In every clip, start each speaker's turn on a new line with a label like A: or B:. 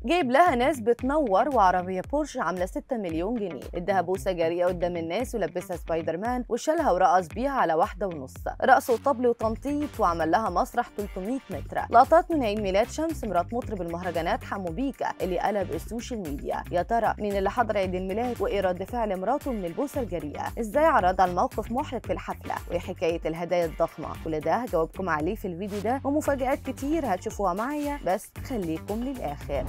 A: جايب لها ناس بتنور وعربيه بورش عامله 6 مليون جنيه اداها بوسه جريئه قدام الناس ولبسها سبايدر مان وشالها ورقص بيها على واحده ونص رقص وطبل وتنطيط وعمل لها مسرح 300 متر لقطات من عيد ميلاد شمس مرات مطرب المهرجانات حمو بيكا اللي قلب السوشيال ميديا يا ترى مين اللي حضر عيد الميلاد وايه رد فعل مراته من البوسه الجريئه ازاي عرض على الموقف محرج في الحفله وايه حكايه الهدايا الضخمه كل ده هجاوبكم عليه في الفيديو ده ومفاجآت كتير هتشوفوها معايا بس خليكم للاخر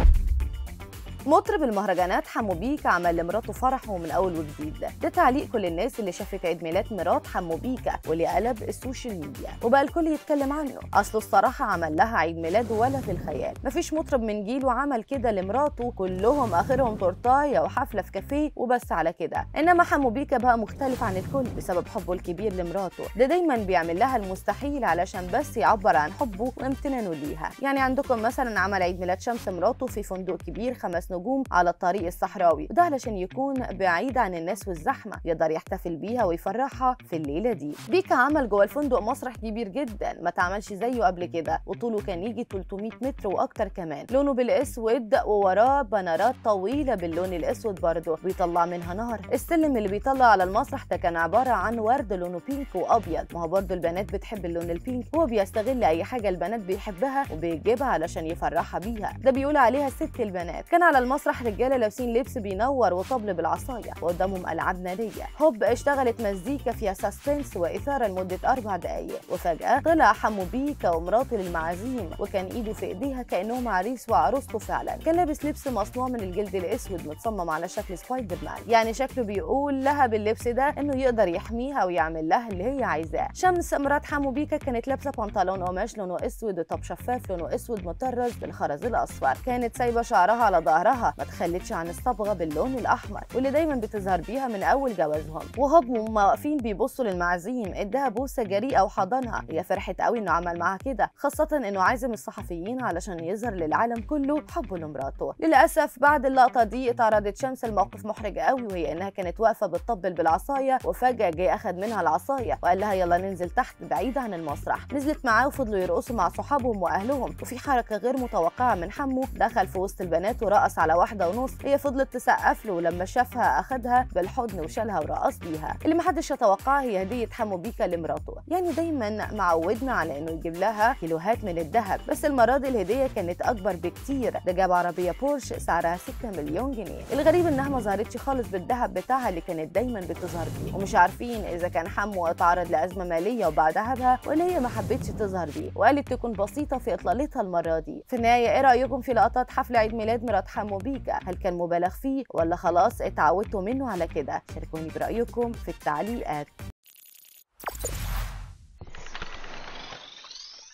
A: مطرب المهرجانات حمو بيكا عمل لمراته فرح ومن اول وجديد ده تعليق كل الناس اللي شافت عيد ميلاد مرات حمو بيكا واللي قلب السوشيال ميديا وبقى الكل يتكلم عنه اصله الصراحه عمل لها عيد ميلاد ولا في الخيال مفيش مطرب من جيله عمل كده لمراته كلهم اخرهم تورتايه وحفله في كافيه وبس على كده انما حمو بيكا بقى مختلف عن الكل بسبب حبه الكبير لمراته ده دايما بيعمل لها المستحيل علشان بس يعبر عن حبه وامتنانه ليها يعني عندكم مثلا عمل عيد ميلاد شمس مراته في فندق كبير خمس نجوم على الطريق الصحراوي وده علشان يكون بعيد عن الناس والزحمه يقدر يحتفل بيها ويفرحها في الليله دي بيكا عمل جوه الفندق مسرح كبير جدا ما اتعملش زيه قبل كده وطوله كان يجي 300 متر واكتر كمان لونه بالاسود ووراه بنرات طويله باللون الاسود برضه بيطلع منها نار السلم اللي بيطلع على المسرح ده كان عباره عن ورد لونه بينك وابيض ما هو برضه البنات بتحب اللون البينك هو بيستغل اي حاجه البنات بيحبها وبيجيبها علشان يفرحها بيها ده بيقول عليها ست البنات كان على المسرح رجاله لابسين لبس بينور وطبل بالعصايه وقدامهم العاب ناريه هوب اشتغلت مزيكا فيها سسبنس واثاره لمده اربع دقائق وفجاه طلع حمو بيكا ومراته للمعازيم وكان ايده في ايديها كانهم عريس وعروسته فعلا كان لابس لبس مصنوع من الجلد الاسود متصمم على شكل سبايدر مان يعني شكله بيقول لها باللبس ده انه يقدر يحميها ويعمل لها اللي هي عايزاه شمس مرات حمو بيكا كانت لابسه بنطلون قماش لونه اسود وطب شفاف لونه اسود مطرز بالخرز الاصفر كانت سايبه شعرها على ظهرها ما تخلتش عن الصبغه باللون الاحمر واللي دايما بتظهر بيها من اول جوازهم وهوب وهم واقفين بيبصوا للمعازيم اداها بوسه جريئه وحضنها هي فرحت قوي انه عمل معاها كده خاصه انه عازم الصحفيين علشان يظهر للعالم كله حبه لمراته للاسف بعد اللقطه دي اتعرضت شمس الموقف محرج قوي وهي انها كانت واقفه بتطبل بالعصايه وفجاه جه اخد منها العصايه وقال لها يلا ننزل تحت بعيد عن المسرح نزلت معاه وفضلوا يرقصوا مع صحابهم واهلهم وفي حركه غير متوقعه من حمو دخل في وسط البنات ورقص على واحده ونص هي فضلت تسقف له ولما شافها اخدها بالحضن وشالها ورقص بيها اللي محدش يتوقعها هي هديه حمو بيكا لمراته يعني دايما معودنا على انه يجيب لها كيلوهات من الذهب بس المره دي الهديه كانت اكبر بكتير ده جاب عربيه بورش سعرها 6 مليون جنيه الغريب انها ما ظهرتش خالص بالذهب بتاعها اللي كانت دايما بتظهر بيه ومش عارفين اذا كان حمو اتعرض لازمه ماليه وبعد ذهبها ولا هي ما حبتش تظهر بيه وقالت تكون بسيطه في اطلالتها المره دي في النهايه ايه رايكم في لقطات حفل عيد ميلاد مرات حمو بيكا هل كان مبالغ فيه ولا خلاص اتعودتوا منه على كده شاركوني برايكم في التعليقات